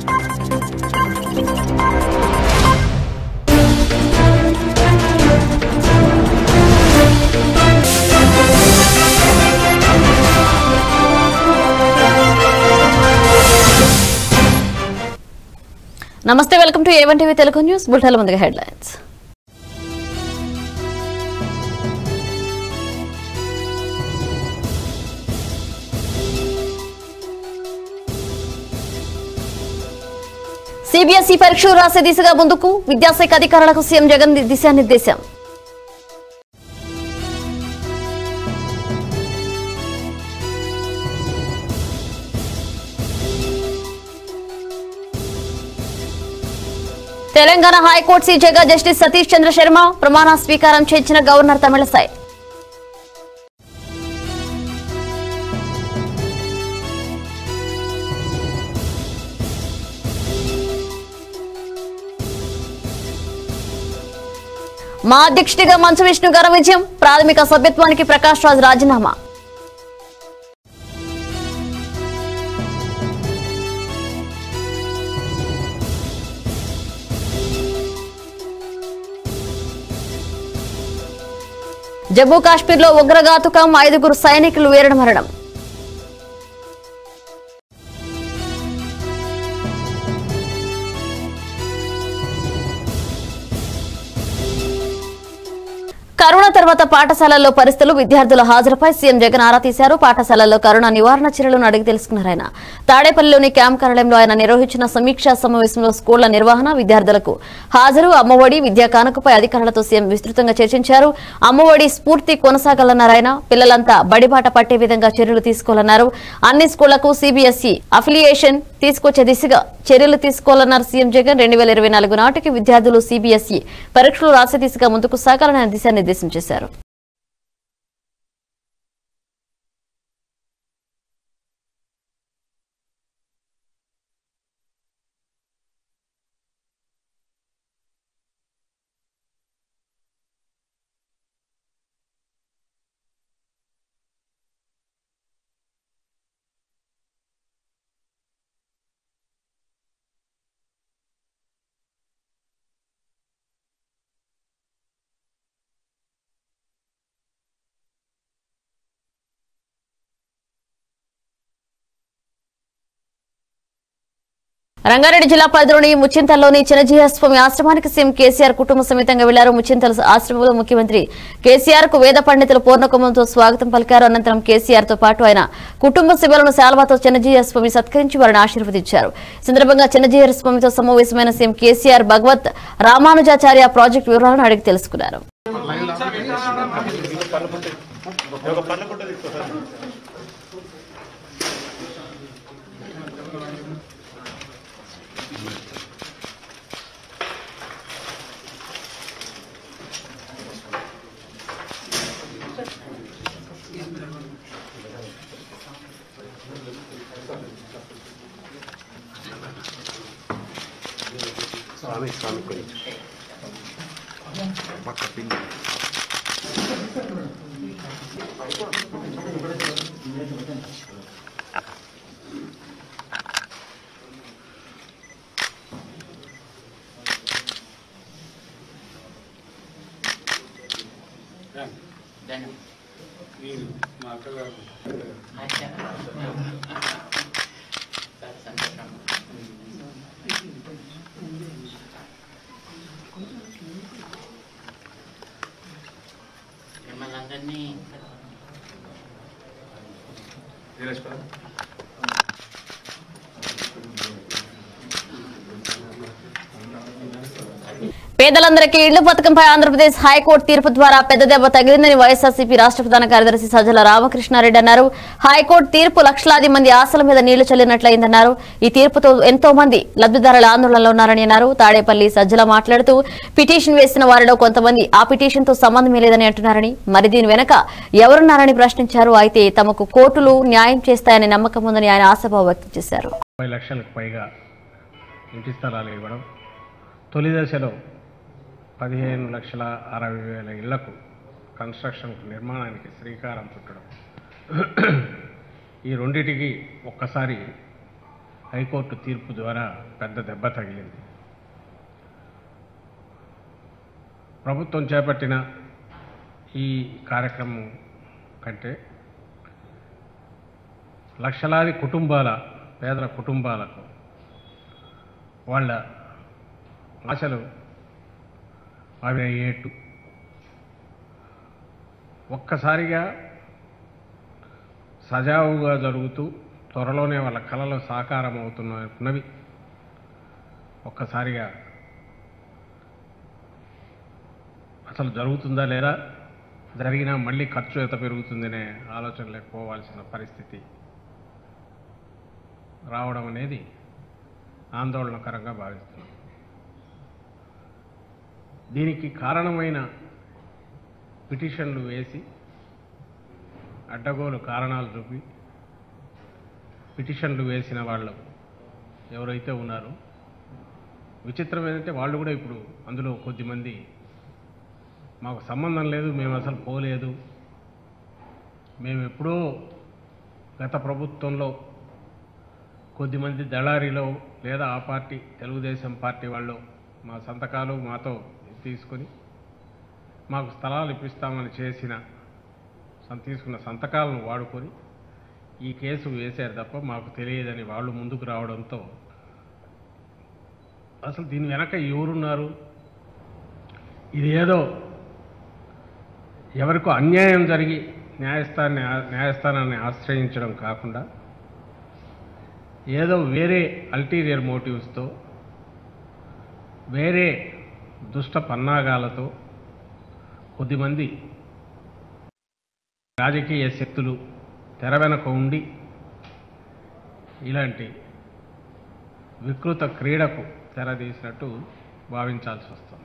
నమస్తే welcome to A one TV Telugu news బుల్టాల ముందుగా హెడ్లైన్స్ సిబిఎస్ఈ పరీక్షలు రాసే దిశగా ముందుకు విద్యాశాఖ అధికారులకు సీఎం జగన్ దిశానిర్దేశం తెలంగాణ హైకోర్టు సీజేగా జస్టిస్ సతీష్ చంద్ర శర్మ ప్రమాణ స్వీకారం చేయించిన గవర్నర్ తమిళసై మా అధ్యక్షుడిగా మంచు విష్ణు గారి విజయం ప్రాథమిక సభ్యత్వానికి ప్రకాష్ రాజ్ రాజీనామా జమ్మూ కాశ్మీర్లో ఉగ్రఘాతుకం ఐదుగురు సైనికులు వీరణ మరణం కరోనా తర్వాత పాఠశాలల్లో పరిస్థితులు విద్యార్థుల హాజరుపై సీఎం జగన్ ఆరా తీశారు పాఠశాలల్లో కరోనా నివారణ చర్యలను అడిగి తెలుసుకున్నారు ఆయన తాడేపల్లిలోని క్యాంప్ కార్యాలయంలో ఆయన నిర్వహించిన సమీక్షా సమావేశంలో స్కూళ్ల నిర్వహణ విద్యార్థులకు హాజరు అమ్మఒడి విద్యా కానుకపై అధికారులతో సీఎం విస్తృతంగా చర్చించారు అమ్మఒడి స్ఫూర్తి కొనసాగాలన్నారు ఆయన పిల్లలంతా బడిబాట పట్టే విధంగా చర్యలు తీసుకోవాలన్నారు అన్ని స్కూళ్లకు సిబిఎస్ఈ అఫిలియేషన్ తీసుకొచ్చే దిశగా చర్యలు తీసుకోవాలన్నారు సీఎం జగన్ రెండు వేల ఇరవై నాలుగు నాటికి విద్యార్థులు సిబిఎస్ఈ పరీక్షలు రాసే దిశగా ముందుకు సాగాలని ఆయన దిశానిర్దేశం చేశారు రంగారెడ్డి జిల్లా పరిధిలోని ముచ్చింతల్లోని చిన్నజీయస్వామి ఆశ్రమానికి సీఎం కేసీఆర్ కుటుంబ సమేతంగా వెళ్లారు ముచ్చింతల ఆశ్రమంలో ముఖ్యమంత్రి కేసీఆర్ కు వేద పండితులు పూర్ణకుమంతో స్వాగతం పలికారు అనంతరం కేసీఆర్ తో పాటు ఆయన కుటుంబ సభ్యులను శాల్వాతో చిన్నజీయస్వామి సత్కరించి వారిని ఆశీర్వదించారు ఈ సందర్భంగా చిన్నజీయస్వామితో సమావేశమైన సీఎం కేసీఆర్ భగవత్ రామానుజాచార్య ప్రాజెక్టు వివరాలను అడిగి తెలుసుకున్నారు స్వామి స్వామి కొంచెం పక్క పిండి మీరు మా అక్కగారు మిమ్మల్ని అందరినీ వీరేశ్వర పేదలందరికీ ఇళ్ల పథకంపై ఆంధ్రప్రదేశ్ హైకోర్టు తీర్పు ద్వారా పెద్ద దెబ్బ తగిలిందని వైఎస్ఆర్సీపీ రాష్ట్ర ప్రధాన కార్యదర్శి సజ్జల రామకృష్ణారెడ్డి అన్నారు హైకోర్టు తీర్పు లక్షలాది మంది ఆశల మీద నీళ్లు చల్లినట్లయిందన్నారు ఈ తీర్పుతో ఎంతో మంది లబ్ధిదారుల ఆందోళనలో ఉన్నారని అన్నారు తాడేపల్లి సజ్జల మాట్లాడుతూ పిటిషన్ వేసిన వారిలో కొంతమంది ఆ పిటిషన్ తో సంబంధమే లేదని అంటున్నారని మరి దీని వెనక ఎవరున్నారని ప్రశ్నించారు అయితే తమకు కోర్టులు న్యాయం చేస్తాయనే నమ్మకం ఉందని ఆయన ఆశాభావం వ్యక్తం చేశారు ముప్పై లక్షలకు పైగా ఇంటి స్థలాలు ఇవ్వడం తొలి దశలో పదిహేను లక్షల అరవై వేల ఇళ్లకు కన్స్ట్రక్షన్కు నిర్మాణానికి శ్రీకారం చుట్టడం ఈ రెండిటికి ఒక్కసారి హైకోర్టు తీర్పు ద్వారా పెద్ద దెబ్బ తగిలింది ప్రభుత్వం చేపట్టిన ఈ కార్యక్రమం కంటే లక్షలాది కుటుంబాల పేదల కుటుంబాలకు వాళ్ళ ఆశలు అవి అయ్యేట్టు ఒక్కసారిగా సజావుగా జరుగుతూ త్వరలోనే వాళ్ళ కళలు సాకారం అవుతున్నవి ఒక్కసారిగా అసలు జరుగుతుందా లేదా జరిగినా మళ్ళీ ఖర్చు ఎంత పెరుగుతుందనే ఆలోచన లేకపోవాల్సిన పరిస్థితి రావడం అనేది ఆందోళనకరంగా భావిస్తున్నాం దీనికి కారణమైన పిటిషన్లు వేసి అడ్డగోలు కారణాలు చూపి పిటిషన్లు వేసిన వాళ్ళు ఎవరైతే ఉన్నారో విచిత్రం ఏంటంటే వాళ్ళు కూడా ఇప్పుడు అందులో కొద్దిమంది మాకు సంబంధం లేదు మేము అసలు పోలేదు మేము ఎప్పుడో గత ప్రభుత్వంలో కొద్దిమంది దళారీలో లేదా ఆ పార్టీ తెలుగుదేశం పార్టీ వాళ్ళు మా సంతకాలు మాతో తీసుకొని మాకు స్థలాలు ఇప్పిస్తామని చేసిన సం- తీసుకున్న సంతకాలను వాడుకొని ఈ కేసు వేశారు తప్ప మాకు తెలియదని వాళ్ళు ముందుకు రావడంతో అసలు దీని వెనక ఎవరున్నారు ఇది ఏదో ఎవరికో అన్యాయం జరిగి న్యాయస్థానాన్ని ఆ- న్యాయస్థానాన్ని ఆశ్రయించడం కాకుండా ఏదో వేరే అల్టీరియర్ మోటివ్స్తో వేరే దుష్ట పన్నాగాలతో కొద్దిమంది రాజకీయ శక్తులు తెర వెనక ఉండి ఇలాంటి వికృత క్రీడకు తెరదీసినట్టు భావించాల్సి వస్తుంది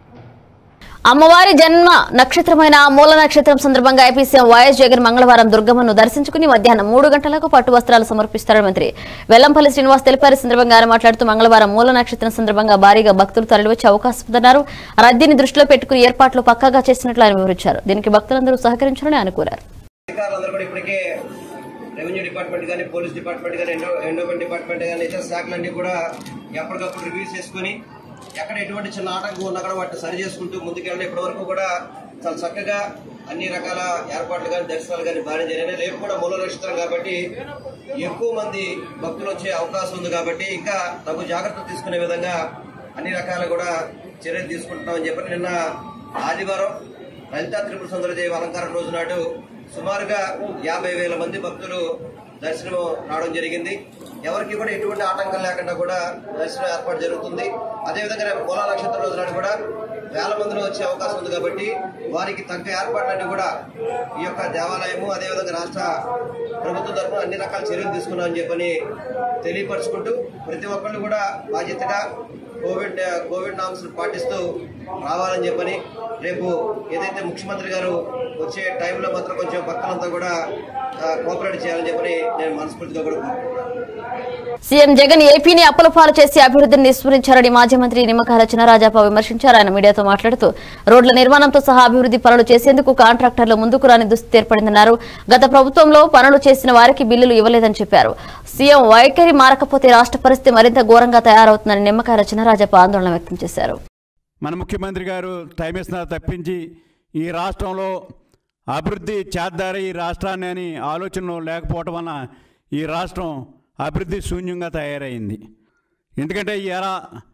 అమ్మవారి జన్మ నక్షత్రమైన మూల నక్షత్రం సందర్భంగా ఐపీ సీఎం వైఎస్ జగన్ మంగళవారం దుర్గమ్మను దర్శించుకుని మధ్యాహ్నం మూడు గంటలకు పట్టు వస్త్రాలు సమర్పిస్తారని మంత్రి వెల్లంపల్లి శ్రీనివాస్ తెలిపారు ఈ సందర్భంగా ఆయన మాట్లాడుతూ మంగళవారం మూల నక్షత్రం సందర్భంగా భారీగా భక్తులు తరలివచ్చే అవకాశం ఉందన్నారు రద్దీని దృష్టిలో పెట్టుకుని ఏర్పాట్లు పక్కాగా చేసినట్లు ఆయన వివరించారు దీనికి భక్తులందరూ సహకరించాలని ఆయన కోరారు అధికారులందరూ కూడా ఇప్పటికే రెవెన్యూ డిపార్ట్మెంట్ కానీ పోలీస్ డిపార్ట్మెంట్ కానీ ఎండో ఎండోమెంట్ డిపార్ట్మెంట్ కానీ ఇతర శాఖలన్నీ కూడా ఎప్పటికప్పుడు రివ్యూ చేసుకుని ఎక్కడ ఎటువంటి చిన్న ఆటంకం ఉన్నా కూడా వాటిని సరి చేసుకుంటూ ముందుకెళ్ళి ఇప్పటి వరకు కూడా చాలా చక్కగా అన్ని రకాల ఏర్పాట్లు కానీ దర్శనాలు కానీ బాగానే జరిగినాయి రేపు కూడా మూల నక్షత్రం కాబట్టి ఎక్కువ మంది భక్తులు వచ్చే అవకాశం ఉంది కాబట్టి ఇంకా తగు జాగ్రత్తలు తీసుకునే విధంగా అన్ని రకాల కూడా చర్యలు తీసుకుంటున్నామని చెప్పి నిన్న ఆదివారం లలితా త్రిపుర సుందరదేవి అలంకారం రోజు నాడు సుమారుగా యాభై వేల మంది భక్తులు దర్శనం రావడం జరిగింది ఎవరికి కూడా ఎటువంటి ఆటంకం లేకుండా కూడా దర్శనం ఏర్పాటు జరుగుతుంది అదేవిధంగా రేపు పోలా నక్షత్రం రోజు నాడు కూడా వేల మందిలో వచ్చే అవకాశం ఉంది కాబట్టి వారికి తగ్గ ఏర్పాట్లన్నీ కూడా ఈ యొక్క దేవాలయము అదేవిధంగా రాష్ట్ర ప్రభుత్వం తరఫున అన్ని రకాల చర్యలు తీసుకున్నామని చెప్పని తెలియపరుచుకుంటూ ప్రతి ఒక్కళ్ళు కూడా బాధ్యతగా కోవిడ్ కోవిడ్ నామ్స్ పాటిస్తూ రావాలని చెప్పని రేపు ఏదైతే ముఖ్యమంత్రి గారు వచ్చే టైంలో మాత్రం కొంచెం భక్తులంతా కూడా కోఆపరేట్ చేయాలని చెప్పని నేను మనస్ఫూర్తిగా కూడా కోరుకుంటున్నాను సీఎం జగన్ ఏపీని అప్పుల పాలు చేసి అభివృద్ధిని విస్మరించారని మాజీ మంత్రి నిమ్మకాయల చినరాజప్ప విమర్శించారు ఆయన మీడియాతో మాట్లాడుతూ రోడ్ల నిర్మాణంతో సహా అభివృద్ధి పనులు చేసేందుకు కాంట్రాక్టర్లు ముందుకు రాని దుస్థితి ఏర్పడిందన్నారు గత ప్రభుత్వంలో పనులు చేసిన వారికి బిల్లులు ఇవ్వలేదని చెప్పారు సీఎం వైఖరి మారకపోతే రాష్ట్ర పరిస్థితి మరింత ఘోరంగా తయారవుతుందని నిమ్మకాయల చినరాజప్ప ఆందోళన వ్యక్తం చేశారు మన ముఖ్యమంత్రి గారు టైం ఇస్తున్నారు తప్పించి ఈ రాష్ట్రంలో అభివృద్ధి చేద్దారు ఈ రాష్ట్రాన్ని అని ఆలోచనలో లేకపోవటం వలన ఈ రాష్ట్రం అభివృద్ధి శూన్యంగా తయారైంది ఎందుకంటే ఇలా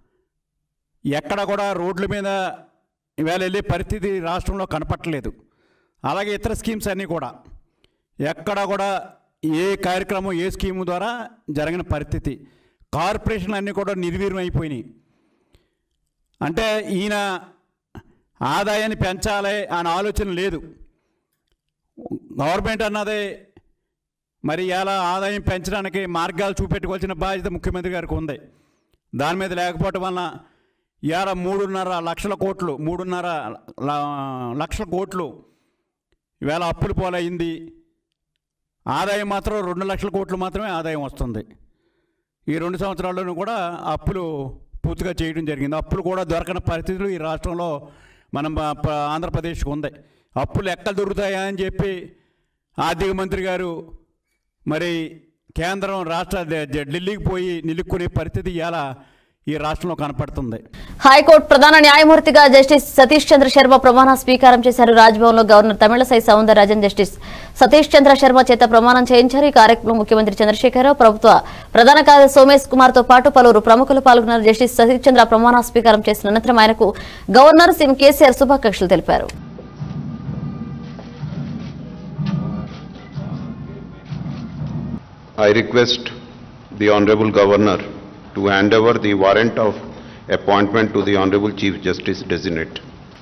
ఎక్కడ కూడా రోడ్ల మీద ఇవాళ వెళ్ళే పరిస్థితి రాష్ట్రంలో కనపట్టలేదు అలాగే ఇతర స్కీమ్స్ అన్నీ కూడా ఎక్కడ కూడా ఏ కార్యక్రమం ఏ స్కీము ద్వారా జరిగిన పరిస్థితి కార్పొరేషన్లు అన్నీ కూడా నిర్వీర్యం అయిపోయినాయి అంటే ఈయన ఆదాయాన్ని పెంచాలి అనే ఆలోచన లేదు గవర్నమెంట్ అన్నది మరి ఇలా ఆదాయం పెంచడానికి మార్గాలు చూపెట్టుకోవాల్సిన బాధ్యత ముఖ్యమంత్రి గారికి ఉంది దాని మీద లేకపోవటం వలన ఇవాళ మూడున్నర లక్షల కోట్లు మూడున్నర ల- లక్షల కోట్లు ఇవాళ అప్పులు పోలయింది ఆదాయం మాత్రం రెండు లక్షల కోట్లు మాత్రమే ఆదాయం వస్తుంది ఈ రెండు సంవత్సరాల్లోనూ కూడా అప్పులు పూర్తిగా చేయడం జరిగింది అప్పులు కూడా దొరకని పరిస్థితులు ఈ రాష్ట్రంలో మనం ప- ప- ఆంధ్రప్రదేశ్కి ఉంది అప్పులు ఎక్కడ దొరుకుతాయా అని చెప్పి ఆర్థిక మంత్రి గారు మరి కేంద్రం రాష్ట్ర ద- ద- ఢిల్లీకి పోయి నిలుక్కునే పరిస్థితి ఇవాళ ఈ రాష్ట్రంలో కనపడుతుంది హైకోర్టు ప్రధాన న్యాయమూర్తిగా జస్టిస్ సతీష్ చంద్ర శర్మ ప్రమాణ స్వీకారం చేశారు రాజ్భవన్లో గవర్నర్ తమిళసై సౌందరరాజన్ జస్టిస్ సతీష్ చంద్ర శర్మ చేత ప్రమాణం చేయించారు ఈ కార్యక్రమంలో ముఖ్యమంత్రి చంద్రశేఖరరావు ప్రభుత్వ ప్రధాన కార్యదర్శి సోమేష్ కుమార్ తో పాటు పలువురు ప్రముఖులు పాల్గొన్నారు జస్టిస్ సతీష్ చంద్ర ప్రమాణ స్వీకారం చేసిన అనంతరం ఆయనకు గవర్నర్ సీఎం కేసీఆర్ శుభాకాంక్షలు తెలిపారు I request the Honorable Governor to hand over the warrant of appointment to the Honorable Chief Justice Designate.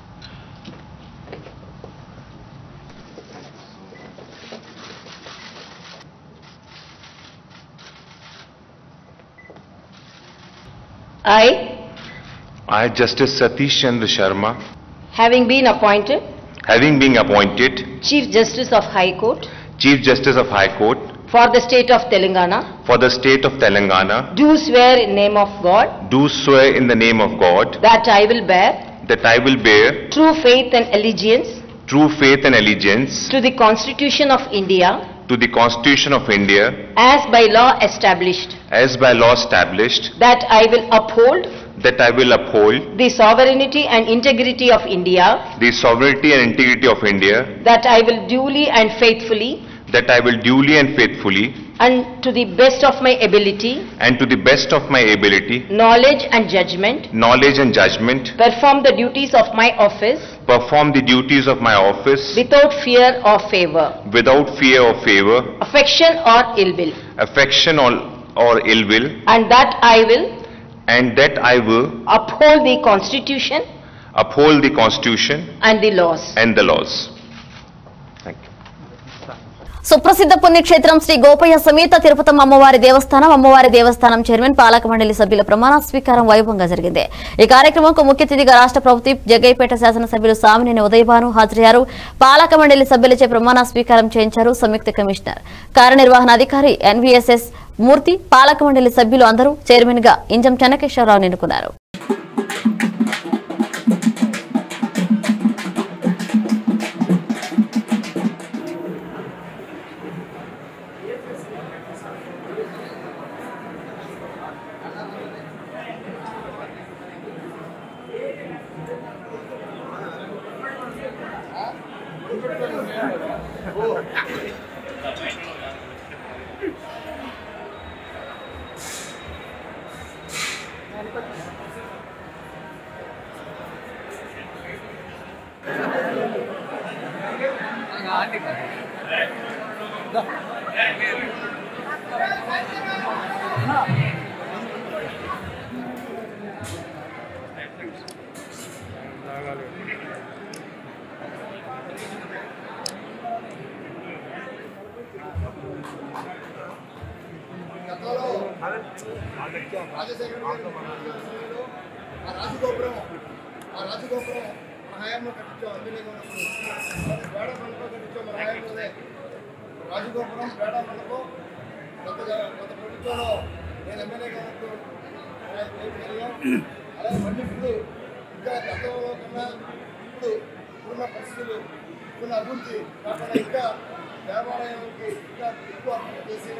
I, I, Justice Satish Chandra Sharma, having been appointed having been appointed Chief Justice of High Court Chief Justice of High Court for the state of Telangana, for the state of Telangana, do swear in name of God do swear in the name of God that I will bear that I will bear true faith and allegiance true faith and allegiance to the Constitution of India to the Constitution of India as by law established, as by law established, that I will uphold that I will uphold the sovereignty and integrity of India, the sovereignty and integrity of India, that I will duly and faithfully that I will duly and faithfully and to the best of my ability, and to the best of my ability, knowledge and judgment, knowledge and judgment, perform the duties of my office perform the duties of my office without fear or favor, without fear or favor, affection or ill will, affection or, or ill will, and that I will and that I will uphold the Constitution uphold the Constitution and the laws. and the laws. Thank you. సుప్రసిద్ధ పుణ్యక్షేత్రం శ్రీ గోపయ్య సమేత తిరుపతమ్మ అమ్మవారి దేవస్థానం అమ్మవారి దేవస్థానం chairman పాలక మండలి సభ్యుల ప్రమాణ స్వీకారం వైభవంగా జరిగింది ఈ కార్యక్రమంకు ముఖ్య అతిథిగా రాష్ట్ర ప్రభుత్వ జగైపేట శాసనసభ్యులు సామినేని ఉదయభాను హాజరయ్యారు పాలక మండలి సభ్యులచే ప్రమాణ స్వీకారం చేయించారు సంయుక్త కమిషనర్ కార్యనిర్వహణాధికారి ఎన్వీఎస్ఎస్ మూర్తి పాలక మండలి సభ్యులు అందరూ చైర్మన్ గా ఇంజం చెన్నకేశ్వరరావు ఎన్నుకున్నారు ఆ రాజగోపురం ఆ రాజగోపురం మన హయాంలో కట్టించాం అందులోనే ఉన్నప్పుడు అది పేడ మండపం కట్టించాం మన హయాంలోనే రాజగోపురం పేడ మండపం గత గత ప్రభుత్వంలో నేను ఎమ్మెల్యేగా ఉన్నప్పుడు ఆయన పేరు జరిగాం అలాగే మళ్ళీ ఇప్పుడు ఇంకా గతంలో కన్నా ఇప్పుడు ఇప్పుడున్న పరిస్థితులు ఇప్పుడున్న అభివృద్ధి కాకుండా ఇంకా దేవాలయానికి ఇంకా ఎక్కువ అభివృద్ధి చేసి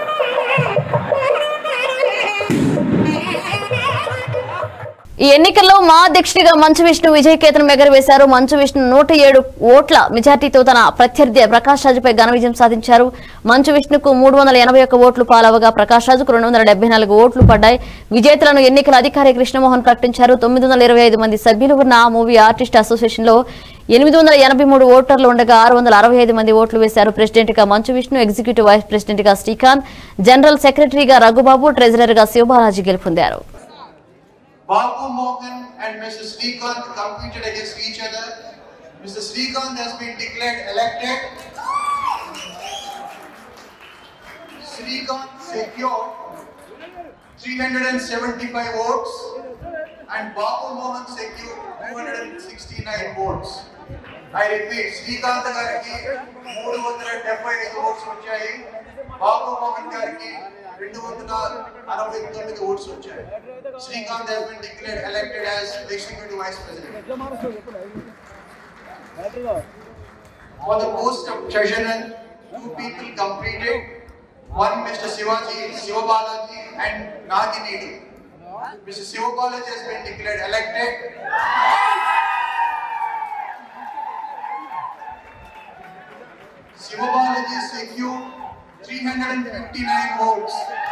ఈ ఎన్నికల్లో మా అధ్యక్షుడిగా మంచు విష్ణు విజయకేతనం ఎగరవేశారు మంచు విష్ణు నూట ఏడు ఓట్ల మెజార్టీతో తన ప్రత్యర్థి ప్రకాష్ రాజుపై ఘన విజయం సాధించారు మంచు విష్ణుకు మూడు వందల ఎనభై ఒక్క ఓట్లు పాలవగా ప్రకాష్ రాజుకు రెండు వందల డెబ్బై నాలుగు ఓట్లు పడ్డాయి విజేతలను ఎన్నికల అధికారి కృష్ణమోహన్ ప్రకటించారు తొమ్మిది వందల ఇరవై ఐదు మంది సభ్యులు ఉన్న ఆ మూవీ ఆర్టిస్ట్ అసోసియేషన్ లో ఎనిమిది వందల ఎనభై మూడు ఓటర్లు ఉండగా ఆరు వందల అరవై ఐదు మంది ఓట్లు వేశారు ప్రెసిడెంట్ గా మంచు విష్ణు ఎగ్జిక్యూటివ్ వైస్ ప్రెసిడెంట్ గా శ్రీకాంత్ జనరల్ సెక్రటరీగా రఘుబాబు ట్రెజరర్ గా శివబాలాజీ గెలుపొందారు Babu Mohan and Mr. Srikanth competed against each other. Mr. Srikanth has been declared elected. Srikanth secured 375 votes and Babu Mohan secured 269 votes. I repeat, Srikanth గారికి మూడు వందల డెబ్బై ఐదు ఓట్స్ వచ్చాయి బాబు మోహన్ గారికి రెండు వందల అరవై తొమ్మిది ఓట్స్ వచ్చాయి Srikanth has been declared elected as the executive vice president. For the post of treasurer, two people competed. one Mr. Shivaji, Shivabalaji and Naginidi. Mr. Shivabalaji has been declared elected. Shivabalaji secured 359 votes.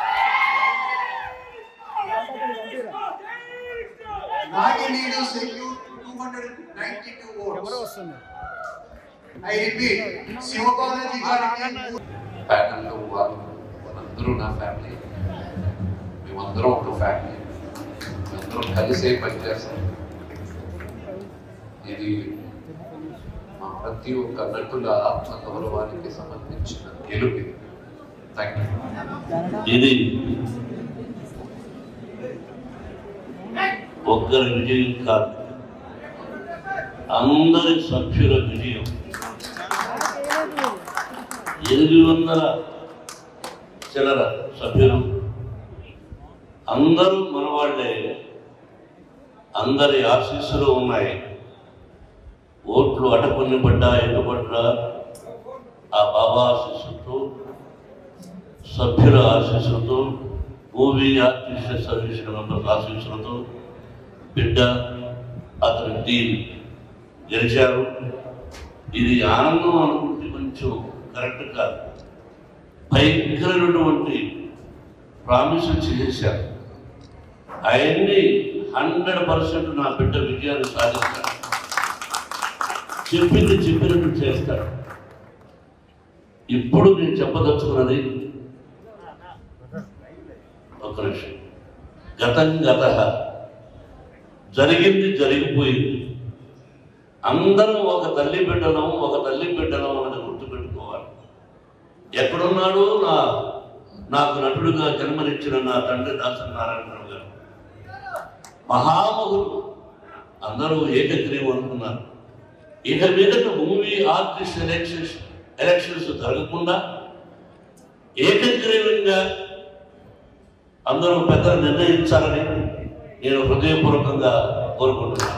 Naginidi secured 292 votes. I repeat, Shivabalaji got ప్యానల్లో వాళ్ళు వాళ్ళందరూ నా family మేమందరం ఒక family మేమందరం కలిసే పనిచేస్తాం ఇది మా ప్రతి ఒక్క నటుల ఆత్మ గౌరవానికి సంబంధించిన గెలుపు ఇది థ్యాంక్ యూ ఇది ఒక్కరి విజయం కాదు అందరి సభ్యుల విజయం ఎనిమిది వందల చిల్లర సభ్యులు అందరూ మనవాళ్లే అందరి ఆశీస్సులు ఉన్నాయి ఓట్లు అటకొని పడ్డా ఎన్నుపడ్డా ఆ బాబా ఆశీస్సుతో సభ్యుల ఆశీస్సులతో మూవీ ఆర్టిస్ట్ సర్వీస్ మెంబర్స్ ఆశీస్సులతో బిడ్డ అతని టీం గెలిచారు ఇది ఆనందం అనుకుంటే కొంచెం కరెక్ట్ కాదు భయంకరమైనటువంటి ప్రామిస్ చేశారు అవన్నీ హండ్రెడ్ పర్సెంట్ నా బిడ్డ విజయాన్ని సాధిస్తాడు చెప్పింది చెప్పినట్టు చేస్తాడు ఇప్పుడు నేను చెప్పదలుచుకున్నది ఒక నిమిషం గతం గత జరిగింది జరిగిపోయింది అందరం ఒక తల్లి బిడ్డలం ఒక తల్లి బిడ్డలం అని గుర్తుపెట్టుకోవాలి ఎక్కడున్నాడో నా నాకు నటుడుగా జన్మనిచ్చిన నా తండ్రి దాసరి నారాయణరావు గారు మహామహులు అందరూ ఏకగ్రీవం అనుకున్నారు ఇక మీదట మూవీ ఆర్టిస్ట్ ఎలక్షన్స్ ఎలక్షన్స్ జరగకుండా ఏకగ్రీవంగా అందరూ పెద్దలు నిర్ణయించాలని నేను హృదయపూర్వకంగా కోరుకుంటున్నాను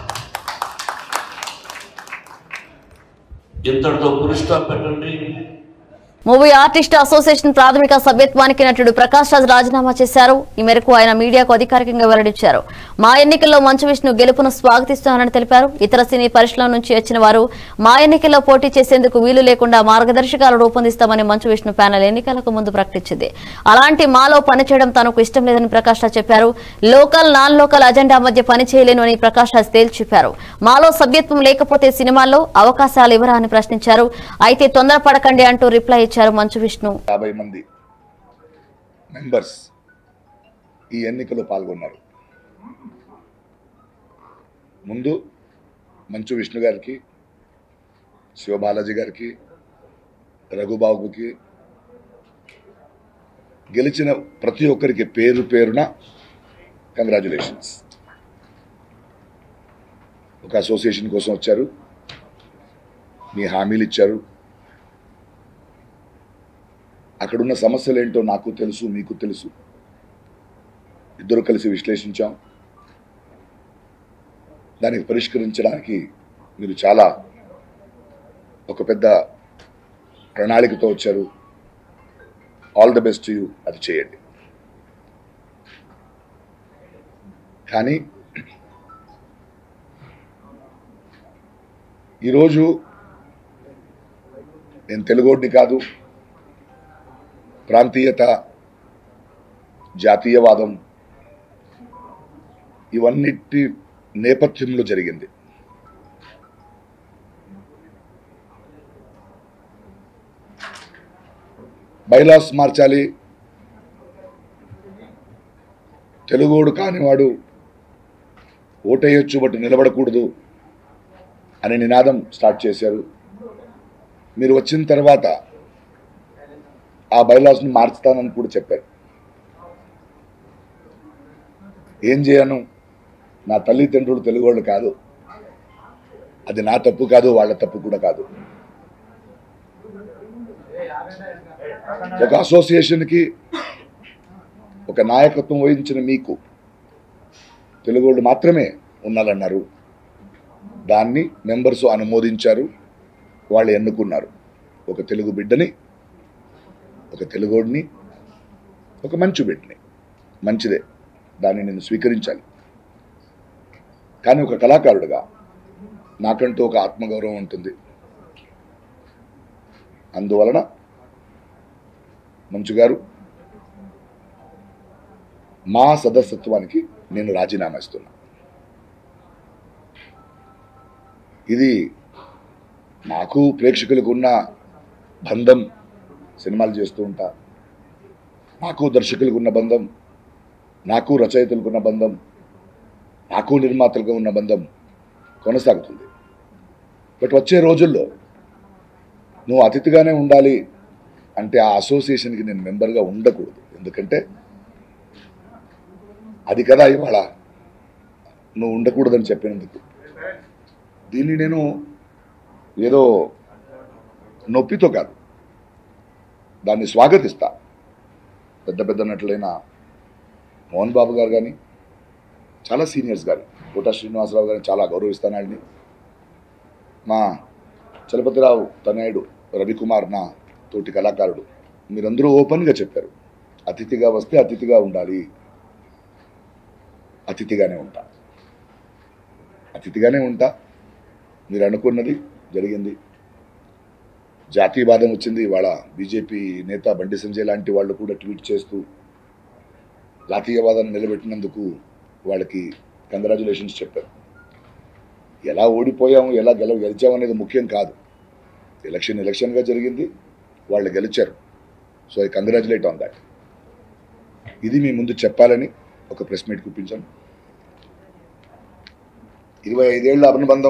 ఇంతటితో పురుషా పెట్టండి మూవీ ఆర్టిస్ట్ అసోసియేషన్ ప్రాథమిక సభ్యత్వానికి నటుడు ప్రకాష్ రాజ్ రాజీనామా చేశారు ఈ మేరకు ఆయన మీడియాకు అధికారికంగా వెల్లడించారు మా ఎన్నికల్లో మంచు విష్ణు గెలుపును స్వాగతిస్తున్నానని తెలిపారు ఇతర సినీ పరిశ్రమ నుంచి వచ్చిన వారు మా ఎన్నికల్లో పోటీ చేసేందుకు వీలు లేకుండా మార్గదర్శకాలు రూపొందిస్తామని మంచు విష్ణు ప్యానెల్ ఎన్నికలకు ముందు ప్రకటించింది అలాంటి మాలో పనిచేయడం తనకు ఇష్టం లేదని ప్రకాష్ రాజ్ చెప్పారు లోకల్ నాన్ లోకల్ అజెండా మధ్య పని చేయలేను అని ప్రకాష్ రాజ్ తేల్చి చెప్పారు మాలో సభ్యత్వం లేకపోతే సినిమాల్లో అవకాశాలు ఇవ్వరా అని ప్రశ్నించారు అయితే తొందరపడకండి అంటూ రిప్లై ఇచ్చారు మంచు విష్ణు యాభై మంది మెంబర్స్ ఈ ఎన్నికలో పాల్గొన్నారు ముందు మంచు విష్ణు గారికి శివబాలాజీ గారికి రఘుబాబుకి గెలిచిన ప్రతి ఒక్కరికి పేరు పేరున కంగ్రాచులేషన్స్ ఒక అసోసియేషన్ కోసం వచ్చారు మీ హామీలు ఇచ్చారు అక్కడున్న సమస్యలు ఏంటో నాకు తెలుసు మీకు తెలుసు ఇద్దరు కలిసి విశ్లేషించాం దానికి పరిష్కరించడానికి మీరు చాలా ఒక పెద్ద ప్రణాళికతో వచ్చారు ఆల్ ద బెస్ట్ యూ అది చేయండి కానీ ఈరోజు నేను తెలుగోడిని కాదు ప్రాంతీయత జాతీయవాదం ఇవన్నిటి నేపథ్యంలో జరిగింది బైలాస్ మార్చాలి తెలుగోడు కానివాడు ఓటేయొచ్చు బట్ నిలబడకూడదు అనే నినాదం స్టార్ట్ చేశారు మీరు వచ్చిన తర్వాత ఆ బైలాస్ని మార్చుతానని కూడా చెప్పారు ఏం చేయను నా తల్లిదండ్రులు తెలుగోళ్ళు కాదు అది నా తప్పు కాదు వాళ్ళ తప్పు కూడా కాదు ఒక అసోసియేషన్కి ఒక నాయకత్వం వహించిన మీకు తెలుగోళ్ళు మాత్రమే ఉండాలన్నారు దాన్ని మెంబర్స్ అనుమోదించారు వాళ్ళు ఎన్నుకున్నారు ఒక తెలుగు బిడ్డని ఒక తెలుగోడిని ఒక మంచి బిడ్డని మంచిదే దాన్ని నేను స్వీకరించాలి కానీ ఒక కళాకారుడిగా నాకంటూ ఒక ఆత్మగౌరవం ఉంటుంది అందువలన మంచు గారు మా సదస్యత్వానికి నేను రాజీనామా ఇస్తున్నా ఇది నాకు ప్రేక్షకులకు ఉన్న బంధం సినిమాలు చేస్తూ ఉంటా నాకు దర్శకులకు ఉన్న బంధం నాకు రచయితలకు ఉన్న బంధం నాకు నిర్మాతలకు ఉన్న బంధం కొనసాగుతుంది బట్ వచ్చే రోజుల్లో నువ్వు అతిథిగానే ఉండాలి అంటే ఆ అసోసియేషన్కి నేను మెంబర్గా ఉండకూడదు ఎందుకంటే అది కదా ఇవాళ నువ్వు ఉండకూడదని చెప్పినందుకు దీన్ని నేను ఏదో నొప్పితో కాదు దాన్ని స్వాగతిస్తా పెద్ద పెద్ద నటులైన మోహన్ బాబు గారు కానీ చాలా సీనియర్స్ కానీ కోటా శ్రీనివాసరావు గారిని చాలా గౌరవిస్తాను ఆయన్ని మా చలపతిరావు తనయుడు రవికుమార్ నా తోటి కళాకారుడు మీరందరూ ఓపెన్గా చెప్పారు అతిథిగా వస్తే అతిథిగా ఉండాలి అతిథిగానే ఉంటా అతిథిగానే ఉంటా మీరు అనుకున్నది జరిగింది జాతీయవాదం వచ్చింది ఇవాళ బీజేపీ నేత బండి సంజయ్ లాంటి వాళ్ళు కూడా ట్వీట్ చేస్తూ జాతీయవాదాన్ని నిలబెట్టినందుకు వాళ్ళకి కంగ్రాచులేషన్స్ చెప్పారు ఎలా ఓడిపోయాము ఎలా గెల గెలిచాము అనేది ముఖ్యం కాదు ఎలక్షన్ ఎలక్షన్గా జరిగింది వాళ్ళు గెలిచారు so I congratulate on that ఇది మీ ముందు చెప్పాలని ఒక ప్రెస్ మీట్ కూపించాను ఇరవై ఐదేళ్ల అనుబంధం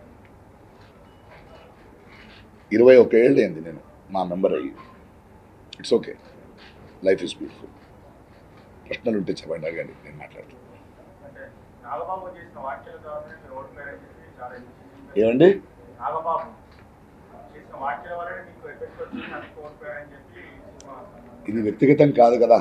ఇరవై ఒక ఏళ్ళు అయింది నేను మా మెంబర్ అయ్యి it's okay life is beautiful ప్రశ్నలు ఉంటే చెప్పండి అడగండి నేను మాట్లాడతాను నాగబాబు చేసిన వ్యాఖ్యల ద్వారానే మీరు ఓడిపోయారని చెప్పి చాలా ఏమండి నాగబాబు చేసిన వ్యాఖ్యల వల్లనే మీకు ఎఫెక్ట్ వచ్చింది అందుకు ఓడిపోయారని చెప్పి సినిమా ఇది వ్యక్తిగతం కాదు కదా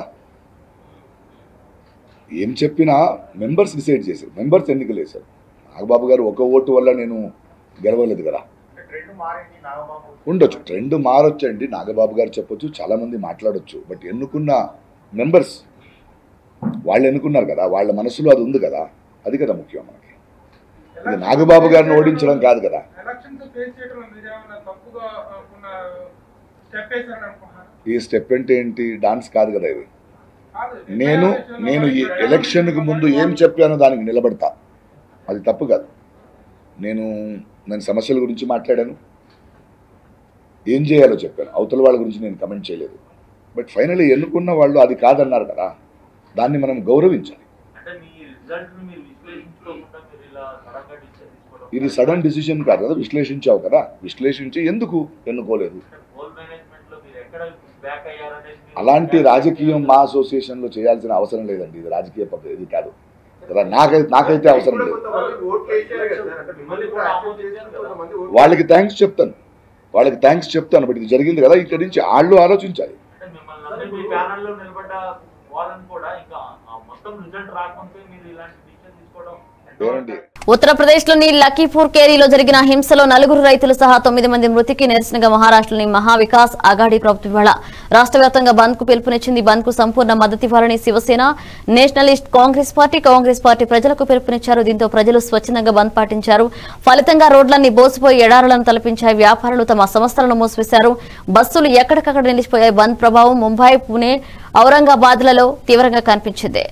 ఏం చెప్పినా మెంబర్స్ డిసైడ్ చేశారు మెంబర్స్ ఎన్నికలు వేశారు నాగబాబు గారు ఒక ఓటు వల్ల నేను గెలవలేదు కదా అంటే ట్రెండ్ మారింది నాగబాబు ఉండొచ్చు ట్రెండ్ మారొచ్చండి నాగబాబు గారు చెప్పొచ్చు చాలా మంది మాట్లాడొచ్చు బట్ ఎన్నుకున్న మెంబర్స్ వాళ్ళు ఎన్నుకున్నారు కదా వాళ్ళ మనసులో అది ఉంది కదా అది కదా ముఖ్యం మనకి ఇది నాగబాబు గారిని ఓడించడం కాదు కదా ఎలక్షన్స్ ఫేస్ చేయడంలో మీరేమన్నా తప్పుగా ఉన్న స్టెప్ వేశారని అనుకుంటున్నాను ఈ స్టెప్ అంటే ఏంటి డాన్స్ కాదు కదా ఇది నేను నేను ఈ ఎలక్షన్కి ముందు ఏం చెప్పానో దానికి నిలబడతా అది తప్పు కాదు నేను నేను సమస్యల గురించి మాట్లాడాను ఏం చేయాలో చెప్పాను అవతల వాళ్ళ గురించి నేను కమెంట్ చేయలేదు బట్ ఫైనల్లీ ఎన్నుకున్న వాళ్ళు అది కాదన్నారు కదా దాన్ని మనం గౌరవించాలి అంటే మీ రిజల్ట్ మీరు విశ్లేషించుకోకుండా మీరు ఇలా సడన్గా డిసిషన్ తీసుకోవడం ఇది సడన్ డిసిషన్ కాదు కదా విశ్లేషించావు కదా విశ్లేషించి ఎందుకు ఎన్నుకోలేదు పోల్ మేనేజ్మెంట్ లో మీరు ఎక్కడ బ్యాక్ అయ్యారనేది మీరు అలాంటి రాజకీయం మా అసోసియేషన్లో చేయాల్సిన అవసరం లేదండి ఇది రాజకీయ పద్ధతి ఇది కాదు కదా నాకైతే నాకైతే అవసరం లేదు మిమ్మల్ని కూడా ఆమోదించారు కదా వాళ్ళకి థ్యాంక్స్ చెప్తాను వాళ్ళకి థ్యాంక్స్ చెప్తాను బట్ ఇది జరిగింది కదా ఇక్కడి నుంచి వాళ్ళు ఆలోచించాలి అంటే మిమ్మల్ని అందరూ మీ ప్యానల్ లో నిలబడ్డ వాళ్ళని కూడా ఇంకా ఆ మొత్తం రిజల్ట్ రాకుంటే మీరు ఇలాంటి డిసిషన్ తీసుకోవడం ఏమండి ఉత్తరప్రదేశ్ లోని లక్కీపూర్ కేరీలో జరిగిన హింసలో నలుగురు రైతులు సహా తొమ్మిది మంది మృతికి నిరసనగా మహారాష్ట్రలోని మహావికాస్ అఘాడీ ప్రభుత్వం ఇవాళ రాష్ట్ర వ్యాప్తంగా బంద్ కు పిలుపునిచ్చింది బంద్ కు సంపూర్ణ మద్దతు ఇవ్వాలని Shiv Sena nationalist congress party congress party ప్రజలకు పిలుపునిచ్చారు దీంతో ప్రజలు స్వచ్ఛందంగా బంద్ పాటించారు ఫలితంగా రోడ్లన్నీ బోసిపోయి ఎడారులను తలపించాయి వ్యాపారులు తమ సంస్థలను మూసివేశారు బస్సులు ఎక్కడికక్కడ నిలిచిపోయాయి బంద్ ప్రభావం ముంబై పుణె ఔరంగాబాద్లలో తీవ్రంగా కనిపించింది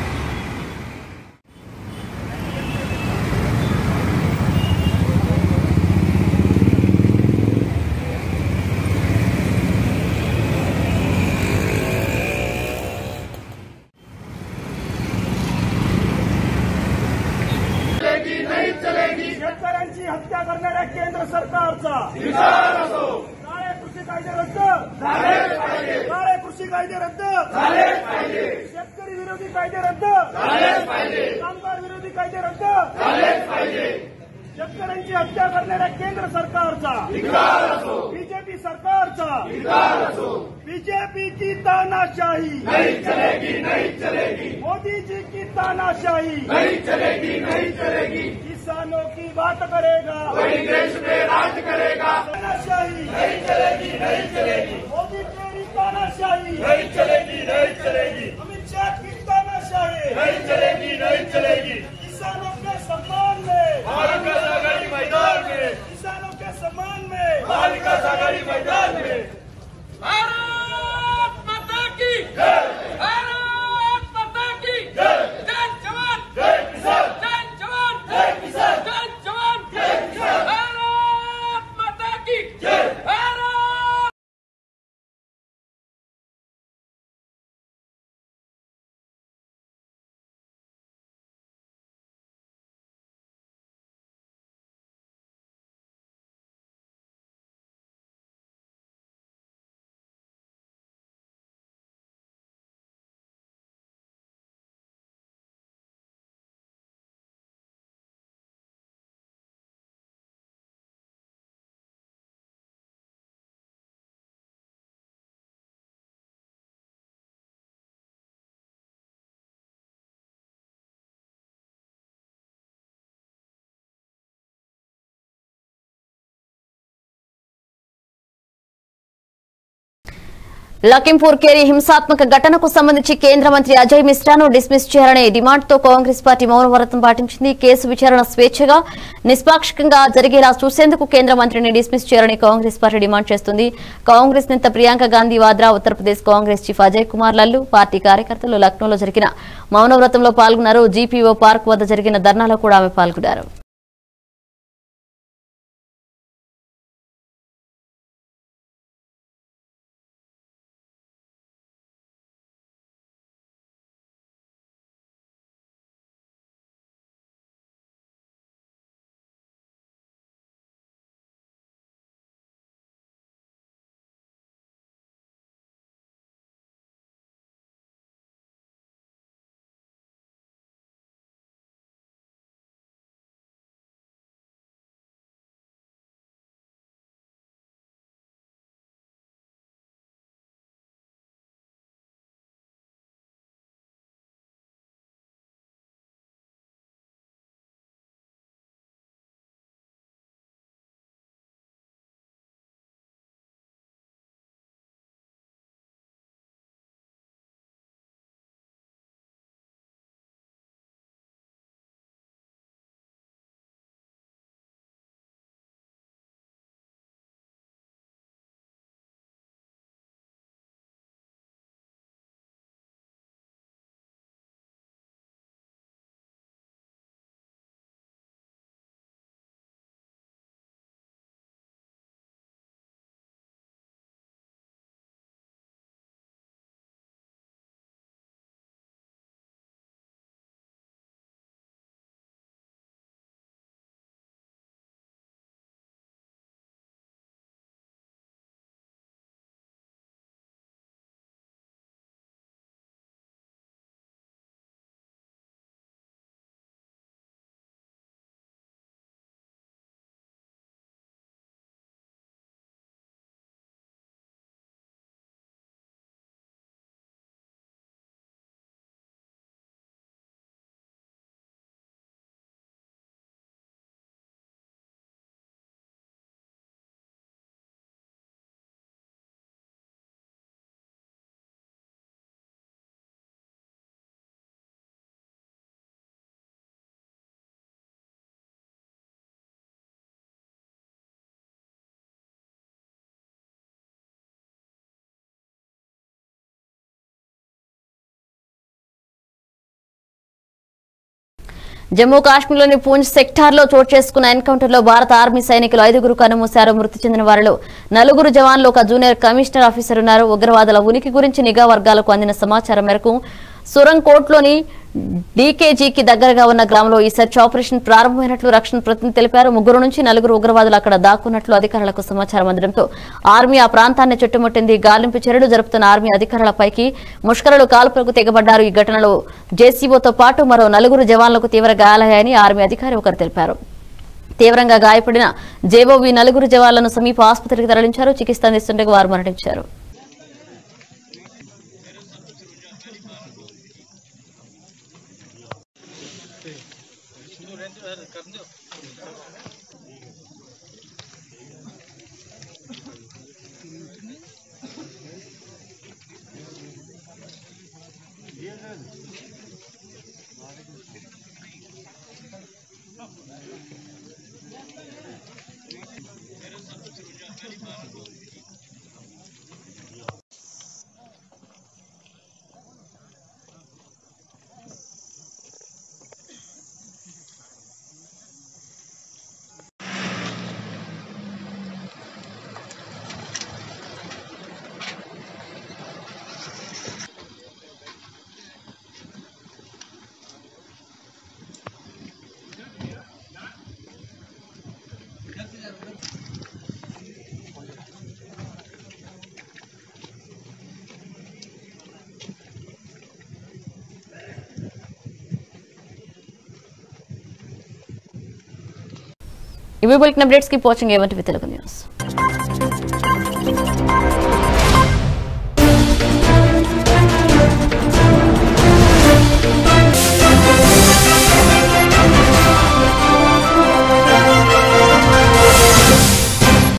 शेतकऱ्यांची हत्या करणाऱ्या केंद्र सरकारचा काळे कृषी कायदे रद्द काळे कृषी कायदे रद्द शेतकरी विरोधी कायदे रद्द कामगार विरोधी कायदे रद्द शेतकऱ्यांची हत्या करणाऱ्या केंद्र सरकारचा बीजेपी सरकारचा बीजेपी की तानाशाही नहीं चलेगी नहीं चलेगी मोदी जी की तानाशाही नहीं चलेगी नहीं चलेगी किसानों की बात करेगा वही देश में राज करेगा तानाशाही नहीं चलेगी नहीं चलेगी मोदी तेरी तानाशाही तानाशाही नहीं चलेगी नहीं चलेगी अमित शाह की तानाशाही नहीं चलेगी नहीं चलेगी किसानों के सम्मान में भारत का सागरी मैदान में किसानों के सम्मान में भारत का सागरी मैदान में भारत माता की जय भारत माता की जय जय जवान जय किसान जय जवान जय किसान जय जवान जय किसान भारत माता की जय भारत లఖింపూర్ కేరి హింసాత్మక ఘటనకు సంబంధించి కేంద్ర మంత్రి అజయ్ మిశ్రాను డిస్మిస్ చేయాలనే డిమాండ్తో కాంగ్రెస్ పార్టీ మౌనవ్రతం పాటించింది కేసు విచారణ స్వేచ్ఛగా నిష్పాక్షికంగా జరిగేలా చూసేందుకు కేంద్ర మంత్రిని డిస్మిస్ చేయాలని కాంగ్రెస్ పార్టీ డిమాండ్ చేస్తుంది కాంగ్రెస్ నేత Priyanka Gandhi Vadra Uttar Pradesh congress chief Ajay Kumar Lallu party కార్యకర్తలు లక్నోలో జరిగిన మౌనవ్రతంలో పాల్గొన్నారు జీపీఓ పార్క్ వద్ద జరిగిన ధర్నాలో కూడా ఆమె పాల్గొన్నారు జమ్మూ కాశ్మీర్లోని పూంచ్ సెక్టార్లో చోటు చేసుకున్న ఎన్కౌంటర్లో భారత ఆర్మీ సైనికులు ఐదుగురు కనుమూశారు మృతి చెందిన వారిలో నలుగురు జవాన్లు ఒక జూనియర్ కమిషనర్ ఆఫీసర్ ఉన్నారు ఉగ్రవాదుల ఉనికి గురించి నిఘా వర్గాలకు అందిన సమాచారం మేరకు సురంకోట్లోని డీకేజీకి దగ్గరగా ఉన్న గ్రామంలో ఈ సెర్చ్ ఆపరేషన్ ప్రారంభమైనట్లు రక్షణ ప్రతినిధి తెలిపారు ముగ్గురు నుంచి నలుగురు ఉగ్రవాదులు అక్కడ దాక్కున్నట్లు అధికారులకు సమాచారం అందడంతో ఆర్మీ ఆ ప్రాంతాన్ని చుట్టుముట్టింది గాలింపు చర్యలు జరుపుతున్న ఆర్మీ అధికారులపైకి ముష్కరులు కాల్పులకు తెగబడ్డారు ఈ ఘటనలో జేసీబోతో పాటు మరో నలుగురు జవాన్లకు తీవ్ర గాయాలయ్యాయని ఆర్మీ అధికారి ఒకరు తెలిపారు తీవ్రంగా గాయపడిన జేబోవి నలుగురు జవాన్లను సమీప ఆసుపత్రికి తరలించారు చికిత్స అందిస్తుండగా వారు మరణించారు ఇవి బులెటిన్ అప్డేట్స్ కి వాచింగ్ ఏమంటే తెలుగు న్యూస్